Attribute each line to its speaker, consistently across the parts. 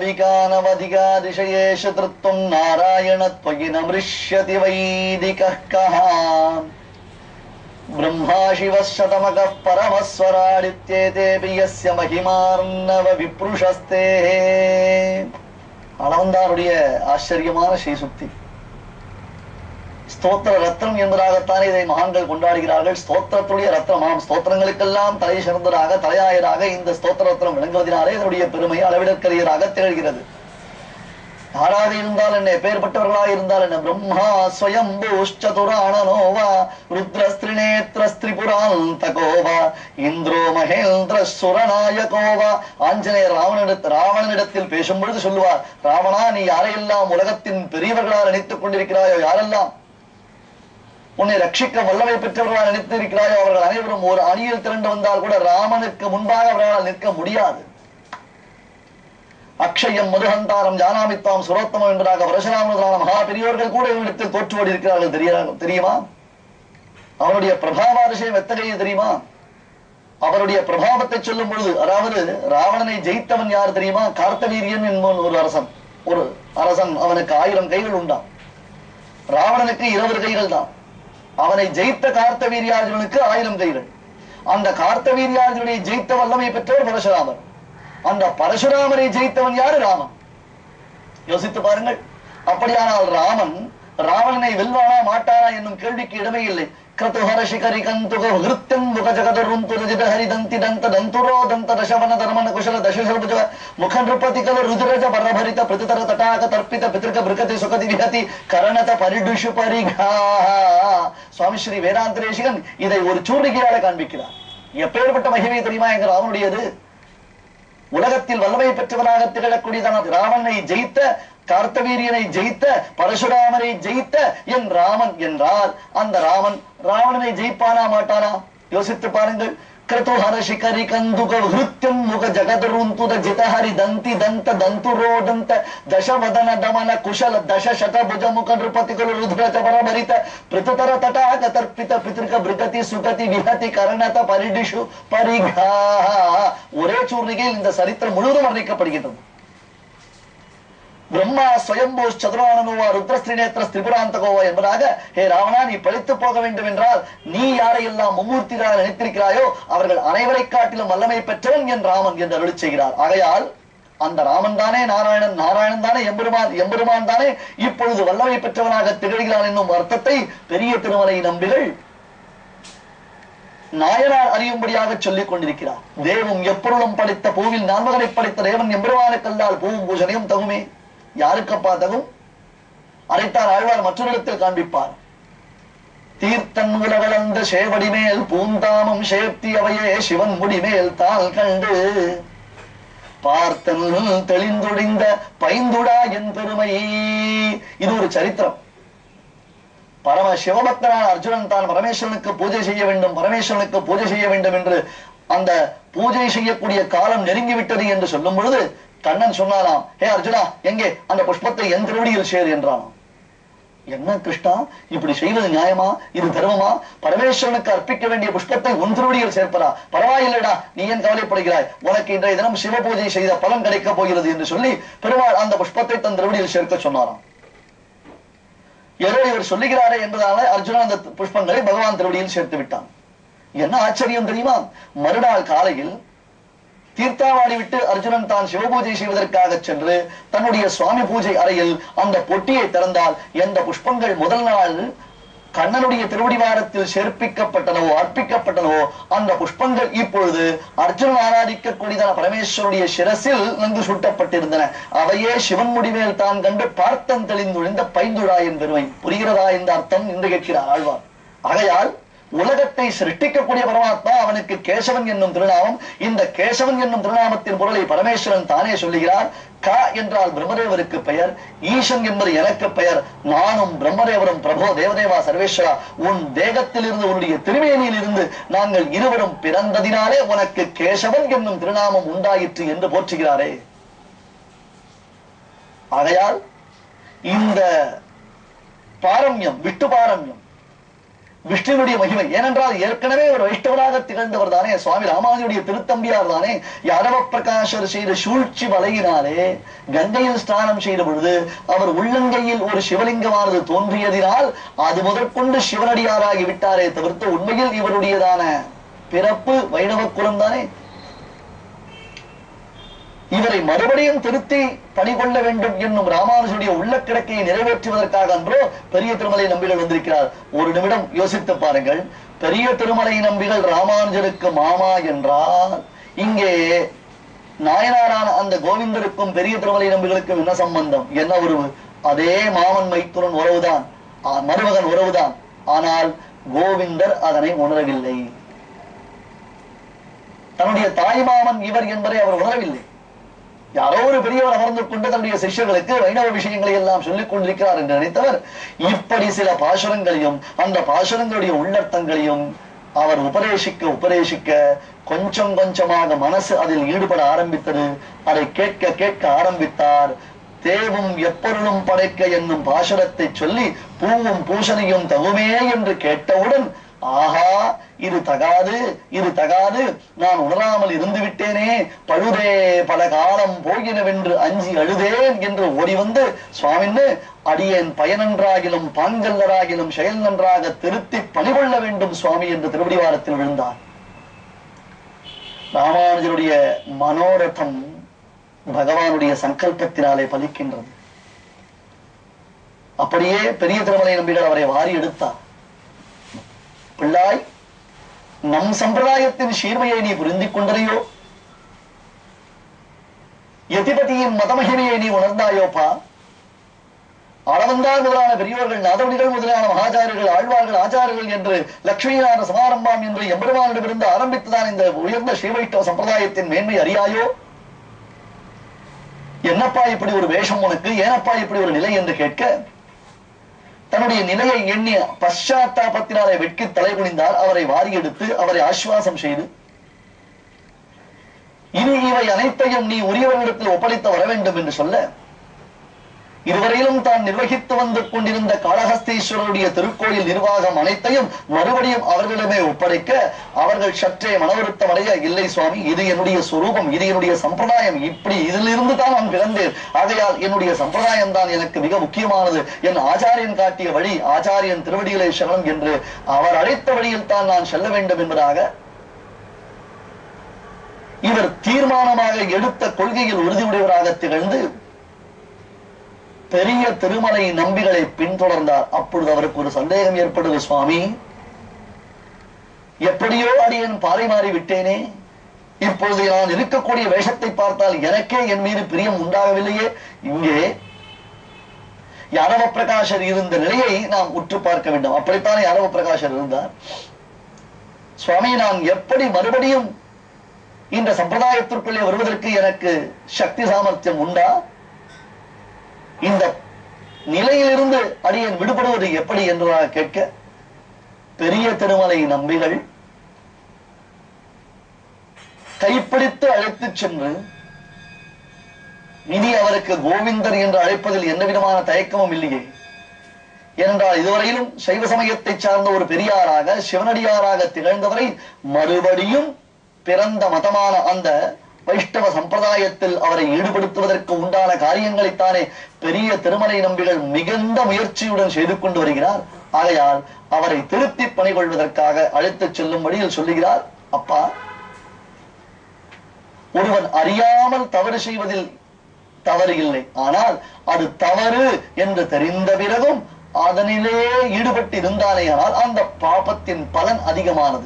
Speaker 1: நாவிகானவதிகாதிशयेषु திருत्वं நாராயண त्वयि न मृष्यति वैदिकः कः ब्रह्मा शिवः शतमकः परमस्वराडित्येतेऽपि यस्य महिमार्णव விப்ருஷஸ்தே அளவந்தாருடைய ஆச்சரியமான ஸ்ரீசுக்தி ஸ்தோத்திர ரத்னம் என்பதாகத்தானே இதை மகான்கள் கொண்டாடுகிறார்கள் ஸ்தோத்திரத்துடைய ரத்னமாம் ஸ்தோத்திரங்களுக்கெல்லாம் தலை சிறந்ததாக தலையாயராக இந்த ஸ்தோத்திர ரத்னம் விளங்குவதனாலே இதனுடைய பெருமை அளவிடற்கரியராக திகழ்கிறது யாராக இருந்தால் என்ன எப்பேற்பட்டவர்களாக இருந்தால் என்ன பிரம்மா ஸ்வயம்பூஷ்சதுராணனோவா ருத்ரஸ்திரிநேத்திரஸ்திரிபுராந்தகோவா இந்திரோ மகேந்திர சுரநாயகோவா ஆஞ்சநேயர் ராவணிடத் ராவணனிடத்தில் பேசும் பொழுது சொல்லுவார் ராவணா நீ யாரையெல்லாம் உலகத்தின் பெரியவர்களால் நினைத்துக் கொண்டிருக்கிறாயோ யாரெல்லாம் உன்னை ரட்சிக்க வல்லமை பெற்றவர்களால் நினைத்திருக்கிறாயோ அவர்கள் அனைவரும் ஒரு அணியில் திரண்டு வந்தால் கூட ராமனுக்கு முன்பாக அவர்களால் நிற்க முடியாது அக்ஷயம் மதுகந்தாரம் ஜானாமித்தாம் சுரோத்தமம் என்பதாக பரசுராமனுதான மகா பெரியோர்கள் கூட இவனிடத்தில் தோற்றுவோடி இருக்கிறார்கள் தெரியா- தெரியுமா அவனுடைய பிரபாவ விஷயம் எத்தகைய தெரியுமா அவருடைய பிரபாவத்தை சொல்லும் பொழுது அதாவது ராவணனை ஜெயித்தவன் யார் தெரியுமா கார்த்தவீரியன் என்பவன் ஒரு அரசன் ஒரு அரசன் அவனுக்கு ஆயிரம் கைகள் உண்டாம் ராவணனுக்கு இருபது கைகள் தான் அவனை ஜெயித்த கார்த்தவீரியார்ஜுனனுக்கு ஆயிரம் கைகள் அந்த கார்த்தவீரியார்ஜுனை ஜெயித்த வல்லமை பெற்றவர் பரசுராமர் அந்த பரசுராமரை ஜெயித்தவன் யாரு ராமன் யோசித்து பாருங்கள் அப்படியானால் ராமன் ராவணனை வெல்வானா மாட்டானா என்னும் கேள்விக்கு இடமே இல்லை கிரதுஹர சிகரி கந்துக ஹிருத்தம் முக ஜகதரும் துரஜித ஹரிதந்தி தந்த தந்துரோ தந்த தசவன தர்மன குஷல தசசர்புஜ முக நிருபதி கல ருதுரஜ பரபரித பிரதிதர தட்டாக தர்ப்பித பிதೃಕ பிருகதி சுகதி விஹதி கரணத பரிடுஷு பரிகா சுவாமி ஸ்ரீ வேதாந்தரேஷிகன் இதை ஒரு சூர்ணிகையால காண்பிக்கிறார் எப்பேற்பட்ட மகிமை தெரியுமா எங்க ராவனுடையது உலகத்தில் வல்லமை பெற்றவனாக திகழக்கூடியதான ராமனை ஜெயித்த கார்த்தவீரியனை ஜெயித்த பரசுராமனை ஜெயித்த என் ராமன் என்றால் அந்த ராமன் ராவணனை ஜெயிப்பானா மாட்டானா யோசித்து பாருங்கள் கிரதுஹர ಶಿಖರಿ ಕಂದುಕ ಹೃತ್ಯಂ ಮುಖ ಜಗದರುಂತುದ ಜಿತಹರಿ ದಂತಿ ದಂತ ದಂತುರೋದಂತ ದಶವದನ ದಮನ ಕುಶಲ ದಶ ಶತಭುಜ ಮುಖ ನೃಪತಿಗಳು ರುದ್ರಜ ಪರಭರಿತ ಪೃಥುತರ ತಟಾಕ ತರ್ಪಿತ ಪಿತೃಕ ಬೃಗತಿ ಸುಗತಿ ವಿಹತಿ ಕರ್ಣತ ಪರಿಡಿஷு பரிகா ஒரே சூர்ணிகையில் இந்த சரித்திரம் முழுவதும் வர்ணிக்கப்படுகின்றது பிரம்மா ஸ்வயம்பூ சதுரானனுவா ருத்ரஸ்திரிநேத்திர திரிபுராந்தகோவா என்பதாக ஹே ராவணா நீ பழித்து போக வேண்டும் என்றால் நீ யாரையெல்லாம் மும்மூர்த்திகளாக நினைத்திருக்கிறாயோ அவர்கள் அனைவரை காட்டிலும் வல்லமை பெற்றவன் என் ராமன் என்று அருளி செய்கிறார் ஆகையால் அந்த ராமன் தானே நாராயணன் நாராயணன் தானே எம்பெருமான் எம்பெருமான் தானே இப்பொழுது வல்லமை பெற்றவனாக திகழ்கிறான் என்னும் அர்த்தத்தை பெரிய திருமலை நம்பிகள் நாயனார் அறியும்படியாக சொல்லிக் கொண்டிருக்கிறார் தேவம் எப்பொருளும் படைத்த பூவில் நான்மகனை படைத்த தேவன் எம்பெருமானுக்கல்லால் பூவும் பூஜனையும் தகுமே யாருக்கப்பா தகும் அரைத்தார் ஆழ்வார் மற்றொரு இடத்தில் காண்பிப்பார் தீர்த்தன் உலகளந்த சேவடி மேல் பூந்தாமம் சேர்த்தி அவையே சிவன் முடிமேல் தாள் கண்டு பார்த்தன் தெளிந்துடிந்த பைந்துடா என் பெருமை இது ஒரு சரித்திரம் பரம சிவபக்தனான அர்ஜுனன் தான் பரமேஸ்வரனுக்கு பூஜை செய்ய வேண்டும் பரமேஸ்வரனுக்கு பூஜை செய்ய வேண்டும் என்று அந்த பூஜை செய்யக்கூடிய காலம் நெருங்கிவிட்டது என்று சொல்லும் பொழுது கண்ணன் சொன்னாராம் ஹே அர்ஜுனா எங்கே அந்த புஷ்பத்தை என் திருவடியில் சேர் என்றானாம் என்ன கிருஷ்ணா இப்படி செய்வது நியாயமா இது தர்மமா பரமேஸ்வரனுக்கு அர்ப்பிக்க வேண்டிய புஷ்பத்தை உன் திருவடியில் சேர்ப்பதா பரவாயில்லடா நீ ஏன் கவலைப்படுகிறாய் உனக்கு இன்றைய தினம் சிவ பூஜை செய்த பலன் கிடைக்கப் போகிறது என்று சொல்லி பெருமாள் அந்த புஷ்பத்தை தன் திருவடியில் சேர்க்க சொன்னாராம் ஏதோ இவர் சொல்லுகிறாரே என்பதால அர்ஜுனன் அந்த புஷ்பங்களை பகவான் திருவடியில் சேர்த்து விட்டான் என்ன ஆச்சரியம் தெரியுமா மறுநாள் காலையில் தீர்த்தாவாடி விட்டு அர்ஜுனன் தான் சிவபூஜை செய்வதற்காக சென்று தன்னுடைய சுவாமி பூஜை அறையில் அந்த பொட்டியை திறந்தால் எந்த புஷ்பங்கள் முதல் நாள் கண்ணனுடைய திருவடிவாரத்தில் சேர்ப்பிக்கப்பட்டனவோ அர்ப்பிக்கப்பட்டனவோ அந்த புஷ்பங்கள் இப்பொழுது அர்ஜுனன் ஆராதிக்கக்கூடியதான பரமேஸ்வருடைய சிரசில் நன்கு சுட்டப்பட்டிருந்தன அவையே சிவன் முடிமேல் தான் கண்டு பார்த்தன் தெளிந்துழிந்த பைந்துழாயின் பெருமை புரிகிறதா இந்த அர்த்தம் என்று கேட்கிறார் ஆழ்வார் ஆகையால் உலகத்தை சிருஷ்டிக்கக்கூடிய பரமாத்மா அவனுக்கு கேசவன் என்னும் திருநாமம் இந்த கேசவன் என்னும் திருநாமத்தின் பொருளை பரமேஸ்வரன் தானே சொல்லுகிறார் க என்றால் பிரம்மதேவருக்கு பெயர் ஈசன் என்பது எனக்கு பெயர் நானும் பிரம்மதேவரும் பிரபோ தேவதேவா சர்வேஸ்வரா உன் தேகத்திலிருந்து உன்னுடைய திருமேனியில் இருந்து நாங்கள் இருவரும் பிறந்ததினாலே உனக்கு கேசவன் என்னும் திருநாமம் உண்டாயிற்று என்று போற்றுகிறாரே ஆகையால் இந்த பாரம்யம் விட்டு பாரம்யம் விஷ்ணுனுடைய மகிமை ஏனென்றால் ஏற்கனவே ஒரு வைஷ்ணவராக திகழ்ந்தவர் தானே சுவாமி ராமானுடைய திருத்தம்பியார் தானே யாதவ பிரகாஷர் செய்த சூழ்ச்சி வலையினாலே கங்கையில் ஸ்நானம் செய்த பொழுது அவர் உள்ளங்கையில் ஒரு சிவலிங்கமானது தோன்றியதினால் அது முதற்கொண்டு சிவனடியாராகி விட்டாரே தவிர்த்து உண்மையில் இவருடையதான பிறப்பு வைணவ குலம் தானே இவரை மறுபடியும் திருத்தி பணிகொள்ள வேண்டும் என்னும் ராமானுஜருடைய உள்ள கிடக்கையை நிறைவேற்றுவதற்காக அன்றோ பெரிய திருமலை நம்பிகள் வந்திருக்கிறார் ஒரு நிமிடம் யோசித்து பாருங்கள் பெரிய திருமலை நம்பிகள் ராமானுஜருக்கு மாமா என்றால் இங்கே நாயனாரான அந்த கோவிந்தருக்கும் பெரிய திருமலை நம்பிகளுக்கும் என்ன சம்பந்தம் என்ன உறவு அதே மாமன் மைத்துரன் உறவுதான் ஆ, மருமகன் உறவுதான் ஆனால் கோவிந்தர் அதனை உணரவில்லை தன்னுடைய தாய்மாமன் இவர் என்பதை அவர் உணரவில்லை யாரோ ஒரு பெரியவர் அமர்ந்து கொண்டு தன்னுடைய சிஷ்யர்களுக்கு வைணவ விஷயங்களை எல்லாம் சொல்லிக் கொண்டிருக்கிறார் என்று நினைத்தவர் இப்படி சில பாசுரங்களையும் அந்த பாசுரங்களுடைய உள்ளர்த்தங்களையும் அவர் உபதேசிக்க உபதேசிக்க கொஞ்சம் கொஞ்சமாக மனசு அதில் ஈடுபட ஆரம்பித்தது அதை கேட்க கேட்க ஆரம்பித்தார் தேவும் எப்பொருளும் படைக்க என்னும் பாசுரத்தை சொல்லி பூவும் பூசணியும் தகுமே என்று கேட்டவுடன் ஆஹா இது தகாது இது தகாது நான் உணராமல் இருந்து விட்டேனே பழுதே பல காலம் போகினவென்று அஞ்சி அழுதேன் என்று ஓடி வந்து சுவாமின்னு அடியேன் பயனன்றாகிலும் பாங்கல்லராகிலும் செயல் நன்றாக திருத்தி பணிகொள்ள வேண்டும் சுவாமி என்று திருவடிவாரத்தில் விழுந்தார் ராமானுஜருடைய மனோரதம் பகவானுடைய சங்கல்பத்தினாலே பலிக்கின்றது அப்படியே பெரிய திருமலை நம்பிகள் அவரை வாரி எடுத்தார் பிள்ளாய் நம் சம்பிரதாயத்தின் சீர்மையை நீ புரிந்திக் கொண்டதையோ எதிபதியின் மதமகிமையை நீ உணர்ந்தாயோப்பா அளவந்தார் முதலான பெரியோர்கள் நாதவடிகள் முதலான மகாச்சாரியர்கள் ஆழ்வார்கள் ஆச்சாரியர்கள் என்று லட்சுமிநாத சமாரம்பம் என்று எம்பெருமானிடமிருந்து ஆரம்பித்துதான் இந்த உயர்ந்த ஸ்ரீவைஷ்ணவ சம்பிரதாயத்தின் மேன்மை அறியாயோ என்னப்பா இப்படி ஒரு வேஷம் உனக்கு ஏனப்பா இப்படி ஒரு நிலை என்று கேட்க தன்னுடைய நிலையை எண்ணி பశ్చాத்தாபத்தினாலே வெட்கி தலை குனிந்தார் அவரை வாரி எடுத்து அவரை ஆசுவாசம் செய்து இனி இவை அனைத்தையும் நீ உரியவர்களிடத்தில் ஒப்படைத்து வர வேண்டும் என்று சொல்ல இதுவரையிலும் தான் நிர்வகித்து வந்து கொண்டிருந்த காளஹஸ்தீஸ்வரருடைய திருக்கோயில் நிர்வாகம் அனைத்தையும் மறுபடியும் அவர்களிடமே ஒப்படைக்க அவர்கள் சற்றே மனவருத்தம் அடைய இல்லை சுவாமி இது என்னுடைய சொரூபம் இது என்னுடைய சம்பிரதாயம் இப்படி இதிலிருந்து தான் நான் பிறந்தேன் ஆகையால் என்னுடைய சம்பிரதாயம் தான் எனக்கு மிக முக்கியமானது என் ஆச்சாரியன் காட்டிய வழி ஆச்சாரியன் திருவடிகளை சரணம் என்று அவர் அழைத்த வழியில் தான் நான் செல்ல வேண்டும் என்பதாக இவர் தீர்மானமாக எடுத்த கொள்கையில் உறுதியுடையவராக திகழ்ந்து பெரிய திருமலை நம்பிகளை பின்தொடர்ந்தார் அப்பொழுது அவருக்கு ஒரு சந்தேகம் ஏற்பட்டது சுவாமி எப்படியோ அடியேன் பாறை மாறி விட்டேனே இப்பொழுது நான் இருக்கக்கூடிய வேஷத்தை பார்த்தால் எனக்கே என் மீது பிரியம் உண்டாகவில்லையே இங்கே யாதவ பிரகாஷர் இருந்த நிலையை நாம் உற்று பார்க்க வேண்டும் அப்படித்தானே யாதவ பிரகாஷர் இருந்தார் சுவாமி நான் எப்படி மறுபடியும் இந்த சம்பிரதாயத்திற்குள்ளே வருவதற்கு எனக்கு சக்தி சாமர்த்தியம் உண்டா இந்த நிலையிலிருந்து அடியேன் விடுபடுவது எப்படி என்று நான் கேட்க பெரிய திருமலை நம்பிகள் கைப்பிடித்து அழைத்துச் சென்று இனி அவருக்கு கோவிந்தர் என்று அழைப்பதில் எந்த விதமான தயக்கமும் இல்லையே ஏனென்றால் இதுவரையிலும் சைவ சமயத்தை சார்ந்த ஒரு பெரியாராக சிவனடியாராக திகழ்ந்தவரை மறுபடியும் பிறந்த மதமான அந்த வைஷ்ணவ சம்பிரதாயத்தில் அவரை ஈடுபடுத்துவதற்கு உண்டான காரியங்களைத்தானே பெரிய திருமலை நம்பிகள் மிகுந்த முயற்சியுடன் செய்து கொண்டு வருகிறார் ஆகையால் அவரை திருத்தி பணிகொள்வதற்காக அழைத்துச் செல்லும் வழியில் சொல்லுகிறார் அப்பா ஒருவன் அறியாமல் தவறு செய்வதில் தவறு இல்லை ஆனால் அது தவறு என்று தெரிந்த பிறகும் அதனிலே ஈடுபட்டு இருந்தானே ஆனால் அந்த பாபத்தின் பலன் அதிகமானது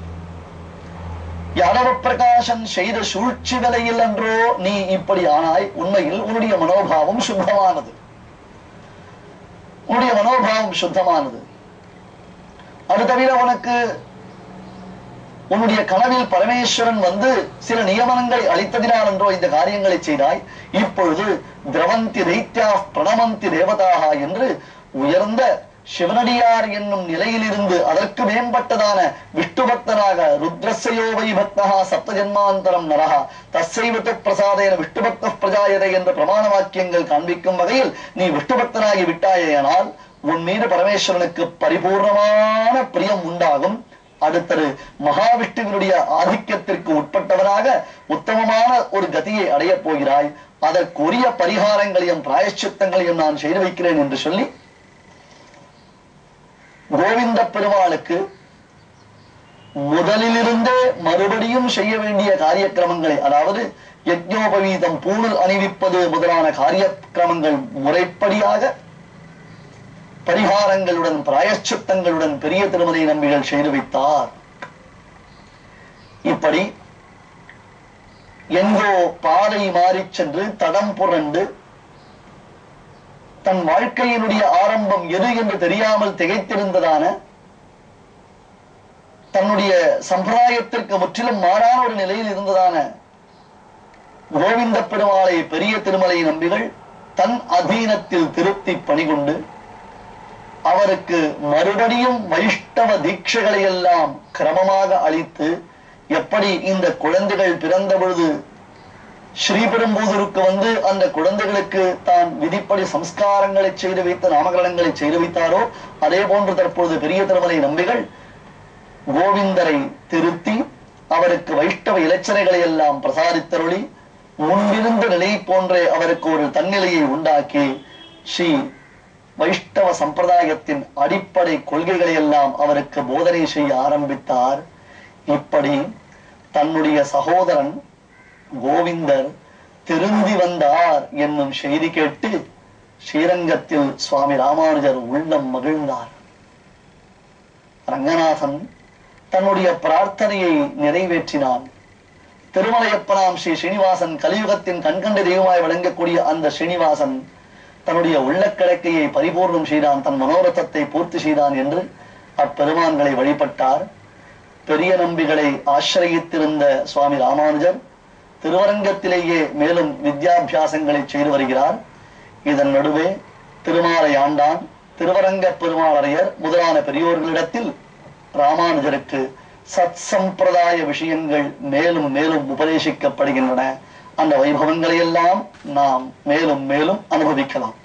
Speaker 1: யாதவ பிரகாசன் செய்த சூழ்ச்சி வேலையில் அன்றோ நீ இப்படி ஆனாய் உண்மையில் உன்னுடைய மனோபாவம் சுத்தமானது உன்னுடைய மனோபாவம் சுத்தமானது அது தவிர உனக்கு உன்னுடைய கனவில் பரமேஸ்வரன் வந்து சில நியமனங்களை அளித்ததினால் என்றோ இந்த காரியங்களை செய்தாய் இப்பொழுது திரவந்தி தைத்யா பிரணமந்தி தேவதாக என்று உயர்ந்த சிவனடியார் என்னும் நிலையிலிருந்து அதற்கு மேம்பட்டதான விஷ்ணு பக்தனாக ருத்ரஸ்யோவை பக்தா சப்த ஜென்மாந்தரம் நரஹா தஸ்ஸைவத்து பிரசாதேன விஷ்ணு பக்த பிரஜாயதை என்ற பிரமாண வாக்கியங்கள் காண்பிக்கும் வகையில் நீ விஷ்ணு பக்தனாகி விட்டாயேயானால் உன் மீது பரமேஸ்வரனுக்கு பரிபூர்ணமான பிரியம் உண்டாகும் அடுத்தது மகாவிஷ்ணுவினுடைய ஆதிக்கத்திற்கு உட்பட்டவராக உத்தமமான ஒரு கதியை அடையப் போகிறாய் அதற்குரிய பரிகாரங்களையும் பிராயச்சித்தங்களையும் நான் செய்து வைக்கிறேன் என்று சொல்லி கோவிந்த பெருமாளுக்கு முதலிலிருந்தே மறுபடியும் செய்ய வேண்டிய காரியக்கிரமங்களை அதாவது யஜ்ஞோபவீதம் பூணல் அணிவிப்பது முதலான காரியக்கிரமங்கள் முறைப்படியாக பரிகாரங்களுடன் பிராயச்சித்தங்களுடன் பெரிய திருமதி நம்பிகள் செய்து வைத்தார் இப்படி எங்கோ பாதை மாறிச் சென்று தடம் புரண்டு தன் வாழ்க்கையினுடைய ஆரம்பம் எது என்று தெரியாமல் திகைத்திருந்ததான தன்னுடைய சம்பிரதாயத்திற்கு முற்றிலும் மாறான ஒரு நிலையில் இருந்ததான கோவிந்த பெருமாளை பெரிய திருமலை நம்பிகள் தன் அதீனத்தில் திருத்தி பணிகொண்டு அவருக்கு மறுபடியும் வைஷ்ணவ தீட்சைகளை எல்லாம் கிரமமாக அளித்து எப்படி இந்த குழந்தைகள் பிறந்த பொழுது ஸ்ரீபெரும்பூதூருக்கு வந்து அந்த குழந்தைகளுக்கு தான் விதிப்படி சம்ஸ்காரங்களை செய்து வைத்த நாமகரணங்களை செய்து வைத்தாரோ அதே போன்று தற்பொழுது பெரிய திருமலை நம்பிகள் கோவிந்தரை திருத்தி அவருக்கு வைஷ்ணவ இலச்சனைகளை எல்லாம் பிரசாரித்தருளி முன்பிருந்த நிலை போன்றே அவருக்கு ஒரு தன்னிலையை உண்டாக்கி ஸ்ரீ வைஷ்ணவ சம்பிரதாயத்தின் அடிப்படை கொள்கைகளை எல்லாம் அவருக்கு போதனை செய்ய ஆரம்பித்தார் இப்படி தன்னுடைய சகோதரன் கோவிந்தர் திருந்தி வந்தார் என்னும் செய்தி கேட்டு ஸ்ரீரங்கத்தில் சுவாமி ராமானுஜர் உள்ளம் மகிழ்ந்தார் ரங்கநாதன் தன்னுடைய பிரார்த்தனையை நிறைவேற்றினான் திருமலையப்பனாம் ஸ்ரீ ஸ்ரீனிவாசன் கலியுகத்தின் கண்கண்ட தெய்வமாய் விளங்கக்கூடிய அந்த ஸ்ரீனிவாசன் தன்னுடைய உள்ளக்கிழக்கையை பரிபூர்ணம் செய்தான் தன் மனோரதத்தை பூர்த்தி செய்தான் என்று அப்பெருமான்களை வழிபட்டார் பெரிய நம்பிகளை ஆசிரயித்திருந்த சுவாமி ராமானுஜர் திருவரங்கத்திலேயே மேலும் வித்யாபியாசங்களை செய்து வருகிறார் இதன் நடுவே திருமாலை ஆண்டான் திருவரங்க பெருமாளரையர் முதலான பெரியோர்களிடத்தில் ராமானுஜருக்கு சத் சம்பிரதாய விஷயங்கள் மேலும் மேலும் உபதேசிக்கப்படுகின்றன அந்த வைபவங்களை எல்லாம் நாம் மேலும் மேலும் அனுபவிக்கலாம்